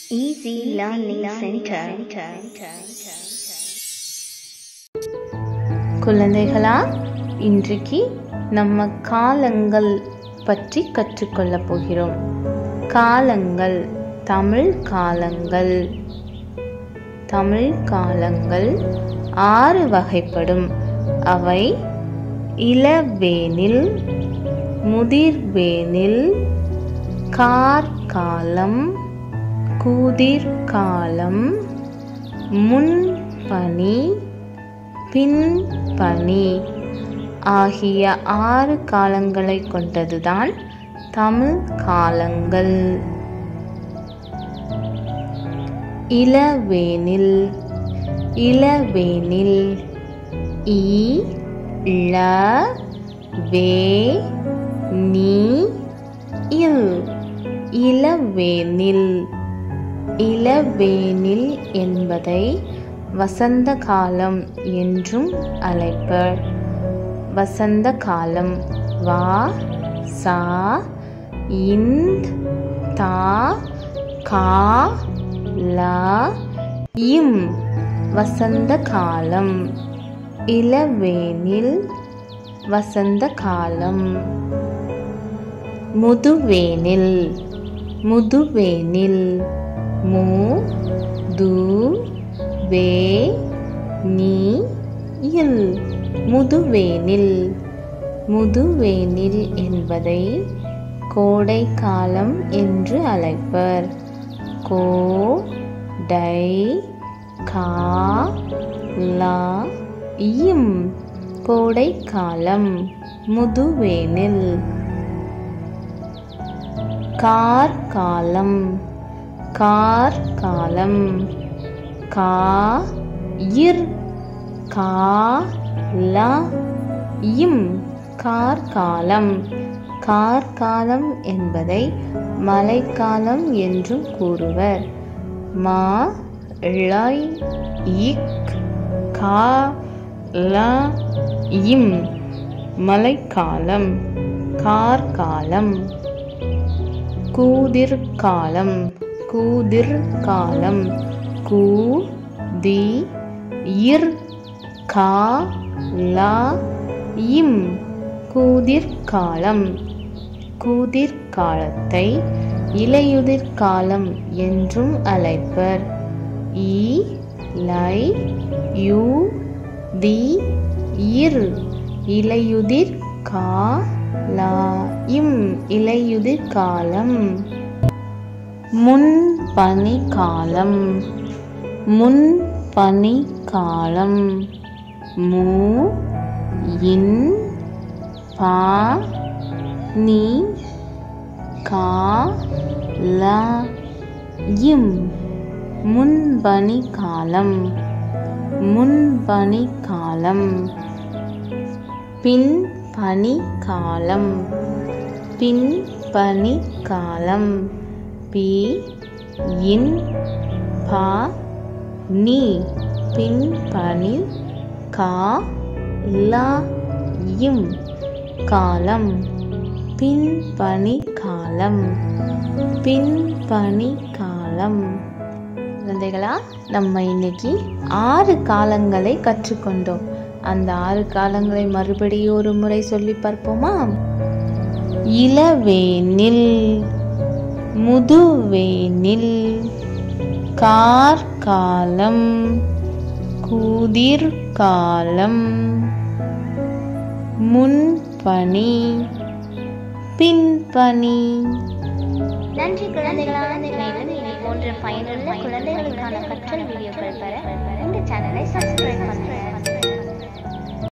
Easy Learning Center. குழந்தைகளா இன்றைக்கு நம்ம காலங்கள் பற்றி கற்றுக்கொள்ளப் போகிறோம் காலங்கள் தமிழ் காலங்கள் தமிழ் காலங்கள் ஆறு வகைப்படும் அவை இளவேனில் முதிர்வேனில் கார்காலம் கூதிர்காலம் முன்பனி பின்பனி ஆகிய ஆறு காலங்களை கொண்டதுதான் தமிழ் காலங்கள் இளவேனில் இளவேனில் இ ள வே நீ இல் இளவேனில் இளவேனில் என்பதை வசந்த காலம் என்றும் அழைப்பர் வசந்த காலம் வா சா இந்த் தா கா லா இம் வசந்த காலம் இளவேனில் வசந்த காலம் முதுவேனில் முதுவேனில் மு து வே நீ இல் முதுவேனில் முதுவேனில் என்பதை கோடை காலம் என்று அழைப்பர் கோ டை கா லா இம் கோடை காலம் முதுவேனில் கார்காலம் கார்காலம் கா இர் கா லா இம் கார்காலம் கார்காலம் என்பதை மழைக்காலம் என்றும் கூறுவர் மா ழை இக் கா ல இம் மழைக்காலம் கார்காலம் கூதிர்காலம் கூதிர்காலம் கூ தி இர் கா லா இம் கூதிர்காலம் கூதிர்காலத்தை இலையுதிர் காலம் என்றும் அழைப்பர் இ லை யு தி இர் இலையுதிர் கா லா இம் இலையுதிர் காலம் முன்பனி காலம் முன்பனி காலம் மு இன் பா நீ கா ல இம் முன்பனி காலம் முன்பனி காலம் பின்பனி காலம் பின்பனி காலம் பி இன் பா நீ பின்பனி கா லா இம் காலம் பின்பனி காலம் பின்பனி காலம் குழந்தைகளா நம்ம இன்னைக்கு ஆறு காலங்களை கற்றுக்கொண்டோம் அந்த ஆறு காலங்களை மறுபடியும் ஒரு முறை சொல்லி பார்ப்போமா இளவேனில் முதுவேனில் கார்காலம் கூதிர்காலம் முன்பனி பின்பனி நன்றி குழந்தைகளா மேலும் இது போன்ற பயனுள்ள குழந்தைகளுக்கான கற்றல் வீடியோக்கள் பெற இந்த சேனலை சப்ஸ்கிரைப் பண்ணுங்க